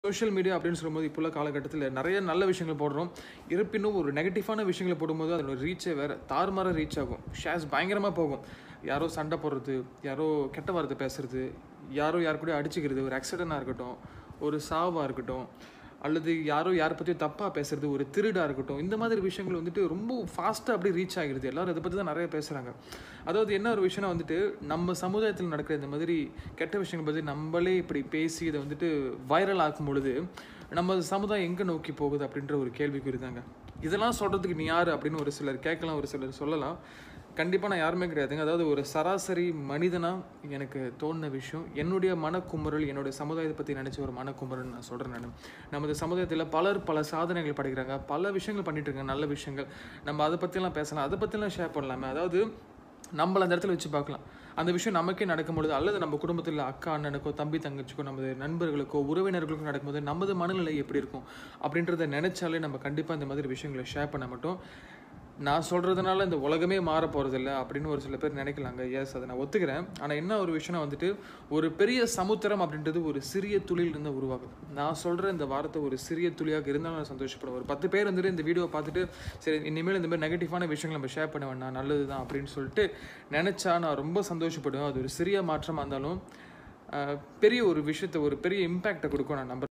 social media அப்படின்னு சொல்லும்போது இப்போ உள்ள காலகட்டத்தில் நிறைய நல்ல விஷயங்கள் போடுறோம் இருப்பினும் ஒரு நெகட்டிவான விஷயங்களை போடும்போது அதோட ரீச்சே வேறு தாறுமாற ரீச் ஆகும் ஷேர்ஸ் பயங்கரமாக போகும் யாரோ சண்டை போடுறது யாரோ கெட்ட வார்த்தை பேசுறது யாரோ யார் கூட அடிச்சுக்கிறது ஒரு ஆக்சிடெண்ட்டாக இருக்கட்டும் ஒரு சாவாக இருக்கட்டும் அல்லது யாரோ யாரை பற்றியும் தப்பாக பேசுறது ஒரு திருடாக இருக்கட்டும் இந்த மாதிரி விஷயங்கள் வந்துட்டு ரொம்ப ஃபாஸ்ட்டாக அப்படியே ரீச் ஆகிடுது எல்லாரும் இதை பற்றி தான் நிறைய பேசுகிறாங்க அதாவது என்ன ஒரு விஷயம்னா வந்துட்டு நம்ம சமுதாயத்தில் நடக்கிற இந்த மாதிரி கெட்ட விஷயங்கள் பற்றி நம்மளே இப்படி பேசி இதை வந்துட்டு வைரல் ஆக்கும் பொழுது நம்ம சமுதாயம் எங்கே நோக்கி போகுது அப்படின்ற ஒரு கேள்விக்குறி தாங்க இதெல்லாம் சொல்கிறதுக்கு நீ யார் அப்படின்னு ஒரு சிலர் கேட்கலாம் ஒரு சிலர் சொல்லலாம் கண்டிப்பாக நான் யாருமே கிடையாதுங்க அதாவது ஒரு சராசரி மனிதனாக எனக்கு தோணுன விஷயம் என்னுடைய மனக்குமுறல் என்னுடைய சமுதாயத்தை பற்றி நினச்ச ஒரு மனக்குமுறல் நான் சொல்கிறேன் நான் நமது சமுதாயத்தில் பலர் பல சாதனைகள் படிக்கிறாங்க பல விஷயங்கள் பண்ணிட்டு இருக்காங்க நல்ல விஷயங்கள் நம்ம அதை பற்றிலாம் பேசலாம் அதை பற்றிலாம் ஷேர் பண்ணலாமே அதாவது நம்மள அந்த இடத்துல வச்சு பார்க்கலாம் அந்த விஷயம் நமக்கே நடக்கும் பொழுது அல்லது நம்ம குடும்பத்தில் அக்கா அண்ணனுக்கோ தம்பி தங்கச்சிக்கோ நமது நண்பர்களுக்கோ உறவினர்களுக்கோ நடக்கும்போது நமது மனநிலை எப்படி இருக்கும் அப்படின்றத நினைச்சாலே நம்ம கண்டிப்பாக இந்த மாதிரி விஷயங்களை ஷேர் பண்ண மாட்டோம் நான் சொல்கிறதுனால இந்த உலகமே மாற போகிறதில்ல அப்படின்னு ஒரு சில பேர் நினைக்கலாங்க எஸ் அதை நான் ஒத்துக்கிறேன் ஆனால் என்ன ஒரு விஷயம்னா வந்துட்டு ஒரு பெரிய சமுத்திரம் அப்படின்றது ஒரு சிறிய துளியிலிருந்து உருவாகுது நான் சொல்கிற இந்த வார்த்தை ஒரு சிறிய துளியாக இருந்தாலும் நான் சந்தோஷப்படுவேன் ஒரு பத்து பேர் வந்துட்டு இந்த வீடியோவை பார்த்துட்டு சரி இனிமேல் இந்த மாதிரி நெகட்டிவான விஷயங்கள் நம்ம ஷேர் பண்ண வேண்டாம் நல்லது தான் அப்படின்னு சொல்லிட்டு நினச்சா நான் ரொம்ப சந்தோஷப்படுவேன் அது ஒரு சிறிய மாற்றமாக இருந்தாலும் ஆஹ், பெரிய ஒரு விஷயத்தை ஒரு பெரிய இம்பேக்டை கொடுக்கும் நான் நம்புறேன்